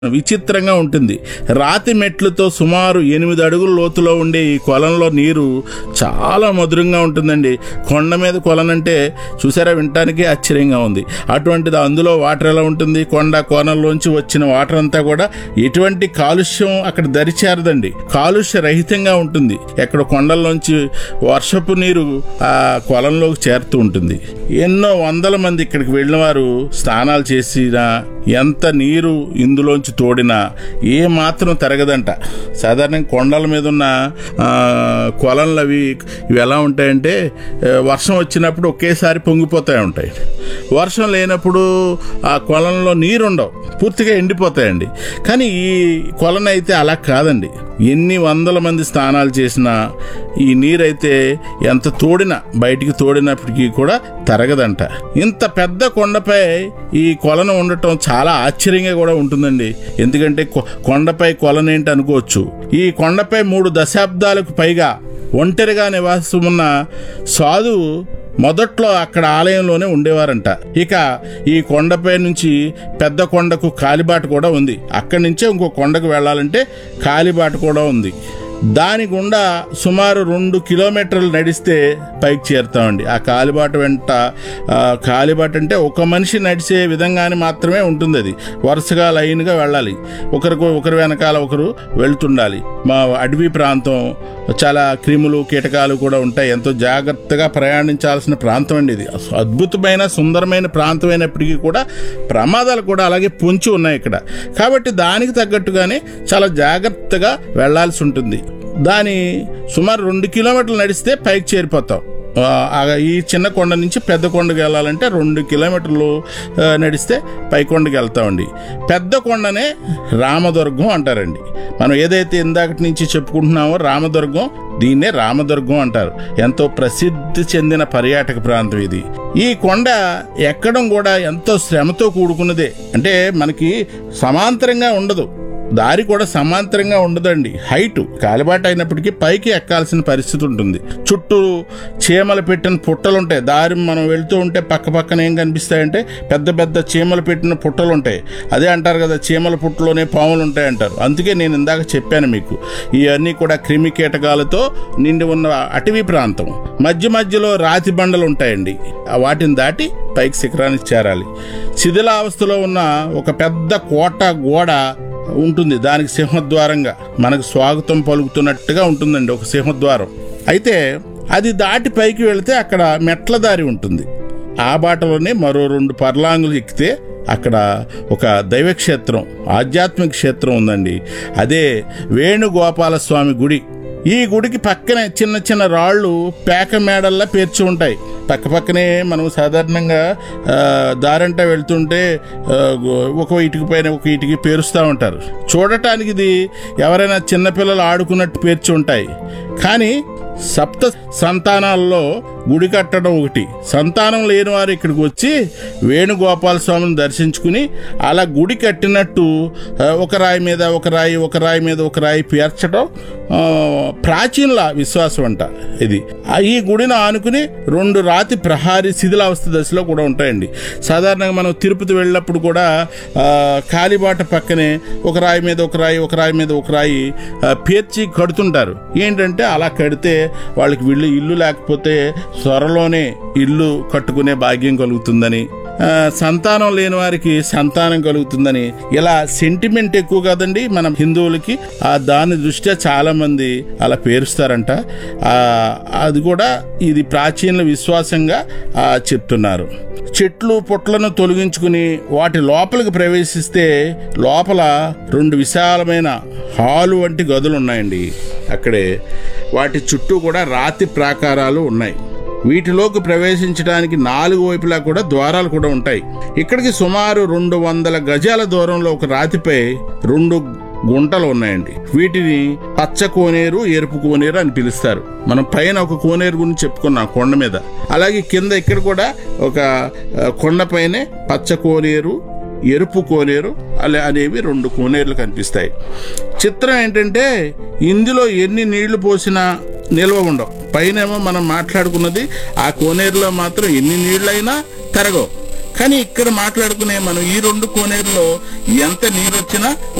విచిత్రంగా ఉంటుంది రాతి మెట్లతో సుమారు ఎనిమిది అడుగుల లోతులో ఉండే ఈ కొలంలో నీరు చాలా మధురంగా ఉంటుందండి కొండ మీద కొలనంటే చూసారా వినటానికి ఆశ్చర్యంగా ఉంది అటువంటిది అందులో వాటర్ ఎలా ఉంటుంది కొండ కోనల్లోంచి వచ్చిన వాటర్ అంతా కూడా ఎటువంటి కాలుష్యం అక్కడ దరిచేరదండి కాలుష్య రహితంగా ఉంటుంది ఎక్కడ కొండల్లోంచి వర్షపు నీరు ఆ కొలంలోకి చేరుతూ ఉంటుంది ఎన్నో వందల మంది ఇక్కడికి వెళ్ళిన వారు స్నానాలు చేసినా ఎంత నీరు ఇందులోంచి తోడినా ఏ మాత్రం తరగదంట సాధారణంగా కొండల మీద ఉన్న ఆ, కొలన్లు అవి ఇవి ఎలా ఉంటాయంటే ఆ, వర్షం వచ్చినప్పుడు ఒకేసారి పొంగిపోతాయి ఉంటాయి వర్షం లేనప్పుడు ఆ కొలంలో నీరు ఉండవు పూర్తిగా ఎండిపోతాయండి కానీ ఈ కొలన అయితే అలా కాదండి ఎన్ని వందల మంది స్నానాలు చేసినా ఈ నీరైతే ఎంత తోడినా బయటికి తోడినప్పటికీ కూడా తరగదంట ఇంత పెద్ద కొండపై ఈ కొలను ఉండటం చాలా ఆశ్చర్యంగా కూడా ఉంటుందండి ఎందుకంటే కొ- కొండపై కొలనేంటి అనుకోవచ్చు ఈ కొండపై మూడు దశాబ్దాలకు పైగా ఒంటరిగా నివాసం ఉన్న సాధువు మొదట్లో అక్కడ ఆలయంలోనే ఉండేవారంట ఇక ఈ కొండపై నుంచి పెద్ద కొండకు కాలిబాట కూడా ఉంది అక్కడి నుంచే ఇంకో కొండకు వెళ్ళాలంటే కాలిబాట కూడా ఉంది దాని గుండా సుమారు రెండు కిలోమీటర్లు నడిస్తే పైకి చేరుతామండి ఆ కాలిబాట వెంట ఆ, కాలిబాట అంటే ఒక మనిషి నడిచే విధంగానే మాత్రమే ఉంటుంది అది వరుసగా లైన్గా వెళ్ళాలి ఒకరికి ఒకరి వెనకాల ఒకరు వెళ్తుండాలి మా అడవి ప్రాంతం చాలా క్రిములు కీటకాలు కూడా ఉంటాయి ఎంతో జాగ్రత్తగా ప్రయాణించాల్సిన ప్రాంతం అండి ఇది అద్భుతమైన సుందరమైన ప్రాంతం అయినప్పటికీ కూడా ప్రమాదాలు కూడా అలాగే పొంచి ఉన్నాయి ఇక్కడ కాబట్టి దానికి తగ్గట్టుగానే చాలా జాగ్రత్తగా వెళ్లాల్సి ఉంటుంది దాని సుమారు రెండు కిలోమీటర్లు నడిస్తే పైకి చేరిపోతాం ఆ, ఆ ఈ చిన్న కొండ నుంచి పెద్ద కొండకి వెళ్ళాలంటే రెండు కిలోమీటర్లు ఆ, నడిస్తే పై కొండకి వెళ్తామండి పెద్ద కొండనే రామదుర్గం అంటారండి మనం ఏదైతే ఇందాకటి నుంచి చెప్పుకుంటున్నామో రామదుర్గం దీన్నే రామదుర్గం అంటారు ఎంతో ప్రసిద్ధి చెందిన పర్యాటక ప్రాంతం ఇది ఈ కొండ ఎక్కడం కూడా ఎంతో శ్రమతో కూడుకున్నదే అంటే మనకి సమాంతరంగా ఉండదు దారి కూడా సమాంతరంగా ఉండదండి హైట్ కాలిబాట అయినప్పటికీ పైకి ఎక్కాల్సిన పరిస్థితి ఉంటుంది చుట్టూ చీమలు పెట్టిన పుట్టలు ఉంటాయి దారి మనం వెళ్తూ ఉంటే పక్క పక్కన ఏం కనిపిస్తాయంటే పెద్ద పెద్ద చీమలు పెట్టిన పుట్టలు ఉంటాయి అదే అంటారు కదా చీమల పుట్టలోనే పాములు ఉంటాయి అంటారు అందుకే నేను ఇందాక చెప్పాను మీకు ఇవన్నీ కూడా క్రిమి కీటకాలతో నిండి ఉన్న అటవీ ప్రాంతం మధ్య మధ్యలో రాతి బండలు ఉంటాయండి ఆ వాటిని దాటి పైకి శిఖరానికి చేరాలి శిథిలావస్థలో ఉన్న ఒక పెద్ద కోట గోడ ఉంటుంది దానికి సింహద్వారంగా మనకు స్వాగతం పలుకుతున్నట్టుగా ఉంటుందండి ఒక సింహద్వారం అయితే అది దాటి పైకి వెళితే అక్కడ మెట్ల దారి ఉంటుంది ఆ బాటలోనే మరో రెండు పర్లాంగులు ఎక్కితే అక్కడ ఒక దైవక్షేత్రం ఆధ్యాత్మిక క్షేత్రం ఉందండి అదే వేణుగోపాల స్వామి గుడి ఈ గుడికి పక్కనే చిన్న చిన్న రాళ్ళు పేక మేడల్లా పేర్చి ఉంటాయి పక్క పక్కనే మనం సాధారణంగా ఆ, దారంట వెళ్తుంటే ఆ, ఒక ఇటుక పైన ఒక ఇటుకి పేరుస్తూ ఉంటారు చూడటానికి ఇది ఎవరైనా చిన్నపిల్లలు ఆడుకున్నట్టు పేర్చి ఉంటాయి కానీ సప్త సంతానాల్లో గుడి కట్టడం ఒకటి సంతానం లేని వారు ఇక్కడికి వచ్చి వేణుగోపాల స్వామిని దర్శించుకుని అలా గుడి కట్టినట్టు ఆ, ఒక రాయి మీద ఒక రాయి ఒక రాయి మీద ఒక రాయి పేర్చడం ఆ, ప్రాచీనుల విశ్వాసం అంట ఇది ఆ, ఈ గుడిని ఆనుకుని రెండు రాతి ప్రహారీ శిథిలావస్థ దశలో కూడా ఉంటాయండి సాధారణంగా మనం తిరుపతి వెళ్ళినప్పుడు కూడా ఆ, కాలిబాట పక్కనే ఒక రాయి మీద ఒక రాయి ఒక రాయి మీద ఒక రాయి ఆ, పేర్చి కడుతుంటారు ఏంటంటే అలా కడితే వాళ్ళకి వీళ్ళు ఇల్లు లేకపోతే త్వరలోనే ఇల్లు కట్టుకునే భాగ్యం కలుగుతుందని ఆ, సంతానం లేని వారికి సంతానం కలుగుతుందని ఇలా సెంటిమెంట్ ఎక్కువ కదండి మన హిందువులకి ఆ దాని దృష్ట్యా చాలా మంది అలా పేరుస్తారంట ఆ, అది కూడా ఇది ప్రాచీన విశ్వాసంగా ఆ, చెప్తున్నారు చెట్లు పుట్లను తొలగించుకుని వాటి లోపలికి ప్రవేశిస్తే లోపల రెండు విశాలమైన హాలు వంటి గదులు ఉన్నాయండి అక్కడే వాటి చుట్టూ కూడా రాతి ప్రాకారాలు ఉన్నాయి వీటిలోకి ప్రవేశించడానికి నాలుగు వైపులా కూడా ద్వారాలు కూడా ఉంటాయి ఇక్కడికి సుమారు రెండు వందల గజాల దూరంలో ఒక రాతిపై రెండు గుంటలు ఉన్నాయండి వీటిని పచ్చ కోనేరు ఎరుపు కోనేరు అని పిలుస్తారు మనం పైన ఒక కోనేరు గురించి చెప్పుకున్నాం కొండ మీద అలాగే కింద ఇక్కడ కూడా ఒక ఆ, కొండపైనే పచ్చ కోనేరు ఎరుపు కోనేరు అలా అనేవి రెండు కోనేరులు కనిపిస్తాయి చిత్రం ఏంటంటే ఇందులో ఎన్ని నీళ్లు పోసినా నిల్వ ఉండవు పైనేమో మనం మాట్లాడుకున్నది ఆ కోనేరులో మాత్రం ఎన్ని నీళ్ళైనా తరగవు కానీ ఇక్కడ మాట్లాడుకునే మనం ఈ రెండు కోనేరులో ఎంత నీరు వచ్చినా